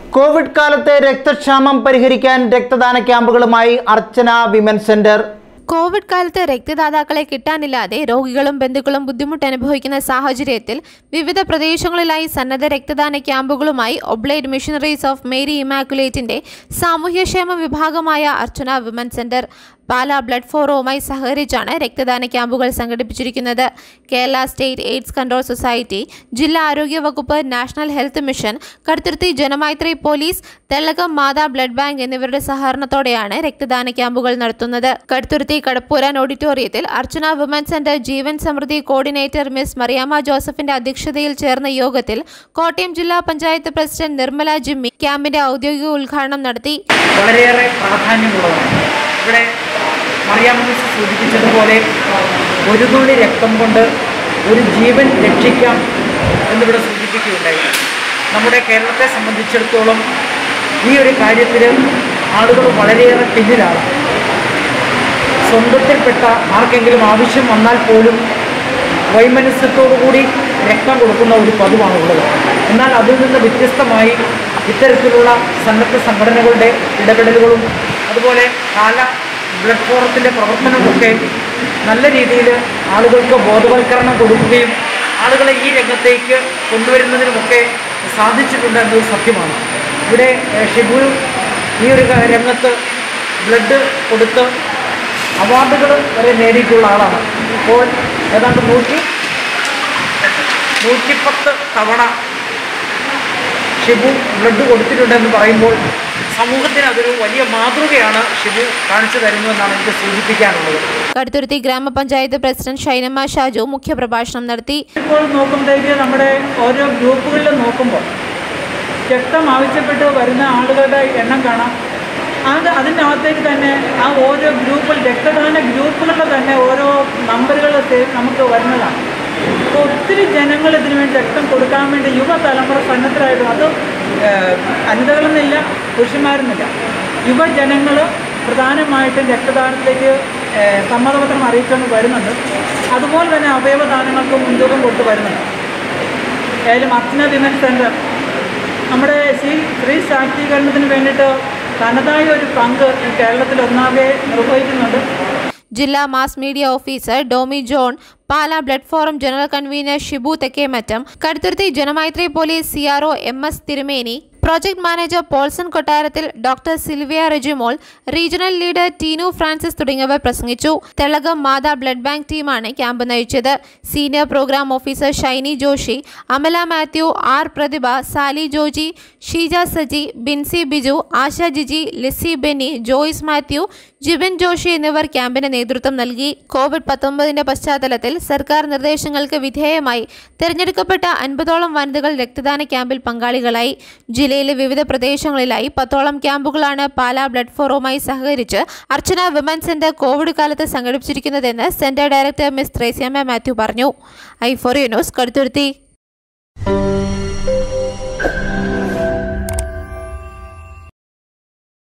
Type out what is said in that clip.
Covid കാലത്തെ രക്തക്ഷാമം പരിഹരിക്കാൻ രക്തദാന ക്യാമ്പുകളുമായി അർച്ചന വിമൻ സെന്റർ കോവിഡ് കാലത്ത് രക്തദാതാക്കളെ കിട്ടാനില്ലാതെ രോഗികളും ബന്ധുക്കളും ബുദ്ധിമുട്ട് അനുഭവിക്കുന്ന സാഹചര്യത്തിൽ വിവിധ പ്രദേശങ്ങളിലായി സന്നദ്ധ രക്തദാന ക്യാമ്പുകളുമായി ഒബ്ലേഡ് മിഷണറീസ് ഓഫ് മേരി ഇമാക്കുലേറ്റിന്റെ സാമൂഹ്യക്ഷേമ വിഭാഗമായ Archana women centre Pala blood ഫോറവുമായി സഹകരിച്ചാണ് രക്തദാന ക്യാമ്പുകൾ സംഘടിപ്പിച്ചിരിക്കുന്നത് Kerala state AIDS control society ജില്ലാ ആരോഗ്യ വകുപ്പ് national health mission Kaduthuruthy Janamaithri police Thellakom Mata blood bank എന്നിവരുടെ സഹകരണത്തോടെയാണ് രക്തദാന ക്യാമ്പുകൾ നടത്തുന്നത് കടുത്തുരുത്തി കടപ്പൂരാൻ ഓഡിറ്റോറിയത്തിൽ അർച്ചന വിമൻ സെന്റർ ജീവൻ സമൃദ്ധി കോർഡിനേറ്റർ മിസ് മറിയാമ്മ ജോസഫിന്റെ അധ്യക്ഷതയിൽ ചേർന്ന യോഗത്തിൽ കോട്ടയം ജില്ലാ പഞ്ചായത്ത് പ്രസിഡന്റ് നിർമ്മല ജിമ്മി ക്യാമ്പിന്റെ ഔദ്യോഗിക ഉദ്ഘാടനം നടത്തി വളരെയേറെ പ്രാധാന്യമുള്ളതാണ് ഇവിടെ മറിയാമ്മ മിസ് സൂചിപ്പിച്ചതുപോലെ ഒരു തുള്ളി രക്തം കൊണ്ട് ഒരു ജീവൻ രക്ഷിക്കാം എന്നിവിടെ സൂചിപ്പിക്കുകയുണ്ടായി നമ്മുടെ കേരളത്തെ സംബന്ധിച്ചിടത്തോളം ഈ ഒരു കാര്യത്തിൽ ആളുകൾ വളരെയേറെ പിന്നിലാണ് സ്വന്തത്തിൽപ്പെട്ട ആർക്കെങ്കിലും ആവശ്യം വന്നാൽ പോലും വൈമനസ്യത്തോടുകൂടി രക്തം കൊടുക്കുന്ന ഒരു പതിവാണുള്ളത് എന്നാൽ അതിൽ നിന്ന് വ്യത്യസ്തമായി ഇത്തരത്തിലുള്ള സന്നദ്ധ സംഘടനകളുടെ ഇടപെടലുകളും അതുപോലെ കാല ബ്ലഡ് ഫോറത്തിൻ്റെ പ്രവർത്തനമൊക്കെ നല്ല രീതിയിൽ ആളുകൾക്ക് ബോധവൽക്കരണം കൊടുക്കുകയും ആളുകളെ ഈ രംഗത്തേക്ക് കൊണ്ടുവരുന്നതിനുമൊക്കെ സാധിച്ചിട്ടുണ്ട് എന്നത് സത്യമാണ് ഇവിടെ ഏഹ്, ഷിബു ഈ ഒരു ക- രംഗത്ത് ബ്ലഡ് കൊടുത്ത് അവാർഡുകൾ വരെ നേടിയിട്ടുള്ള ആളാണ് ഇപ്പോൾ ഏതാണ്ട് നൂറ്റി നൂറ്റിപ്പത്ത് തവണ ഷിബു ബ്ലഡ് കൊടുത്തിട്ടുണ്ടെന്ന് പറയുമ്പോൾ സമൂഹത്തിന് അതൊരു വലിയ മാതൃകയാണ് ഷിബു കാണിച്ചു തരുന്നതെന്നാണ് എനിക്ക് സൂചിപ്പിക്കാനുള്ളത് കടുത്തുരുത്തി ഗ്രാമപഞ്ചായത്ത് പ്രസിഡന്റ് ഷൈനമ്മ ഷാജു മുഖ്യപ്രഭാഷണം നടത്തി ഇപ്പോൾ നോക്കുമ്പോഴേക്ക് നമ്മുടെ ഓരോ ഗ്രൂപ്പുകളിൽ നോക്കുമ്പോൾ രക്തം ആവശ്യപ്പെട്ട് വരുന്ന ആളുകളുടെ എണ്ണം കാണാം അത് അതിനകത്തേക്ക് തന്നെ ആ ഓരോ ഗ്രൂപ്പിൽ രക്തദാന ഗ്രൂപ്പുകളുടെ തന്നെ ഓരോ നമ്പറുകൾ നമുക്ക് വരുന്നതാണ് അപ്പോൾ ഒത്തിരി ജനങ്ങൾ ഇതിനു വേണ്ടി രക്തം കൊടുക്കാൻ വേണ്ടി യുവതലമുറ സന്നദ്ധരായിട്ട് അത് ഏഹ്, വനിതകളെന്നില്ല പുരുഷന്മാരെന്നില്ല യുവജനങ്ങൾ പ്രധാനമായിട്ടും രക്തദാനത്തിലേക്ക് ഏഹ്, സമ്മതപത്രം അറിയിച്ചുകൊണ്ട് വരുന്നുണ്ട് അതുപോലെ തന്നെ അവയവദാനങ്ങൾക്ക് മുൻതൂക്കം കൊടുത്തു വരുന്നുണ്ട് ഏതായാലും അർച്ചന വിമൻ സെൻറ്റർ നമ്മുടെ സ്ത്രീ സ്ത്രീ ശാക്തീകരണത്തിന് വേണ്ടിയിട്ട് തനതായ ഒരു പങ്ക് ഈ കേരളത്തിൽ ഒന്നാകെ നിർവഹിക്കുന്നുണ്ട് ജില്ലാ mass media officer Domi John Pala blood forum general convener Shibu Thekkemattam Kaduthuruthy Janamaithri police C R O M S Thirumeni project manager Paulson Kottarathil doctor Silvia Rejimol regional leader Teenu Francis തുടങ്ങിയവർ പ്രസംഗിച്ചു തെളകം മാതാ ബ്ലഡ് ബാങ്ക് ടീമാണ് ക്യാമ്പ് നയിച്ചത് senior programme officer Shiny Joshy Amala Mathew R Prathibha Sally Joji Sheeja Saji Binsy Biju Asha Jiji Lissy Benny Joyce Mathew Jibin Joshy എന്നിവർ ക്യാമ്പിന് നേതൃത്വം നൽകി Covid പത്തൊമ്പതിന്റെ പശ്ചാത്തലത്തിൽ സർക്കാർ നിർദ്ദേശങ്ങൾക്ക് വിധേയമായി തിരഞ്ഞെടുക്കപ്പെട്ട അൻപതോളം വനിതകൾ രക്തദാന ക്യാമ്പിൽ പങ്കാളികളായി ജില്ലയിലെ വിവിധ പ്രദേശങ്ങളിലായി പത്തോളം ക്യാമ്പുകളാണ് പാലാ ബ്ലഡ് ഫോറവുമായി സഹകരിച്ച് അർച്ചന വിമൻ സെന്റർ കോവിഡ് കാലത്ത് സംഘടിപ്പിച്ചിരിക്കുന്നതെന്ന് centre director Miss Thresiamma Mathew പറഞ്ഞു ഐ ഫോർ ന്യൂസ് കടുത്തുരുത്തി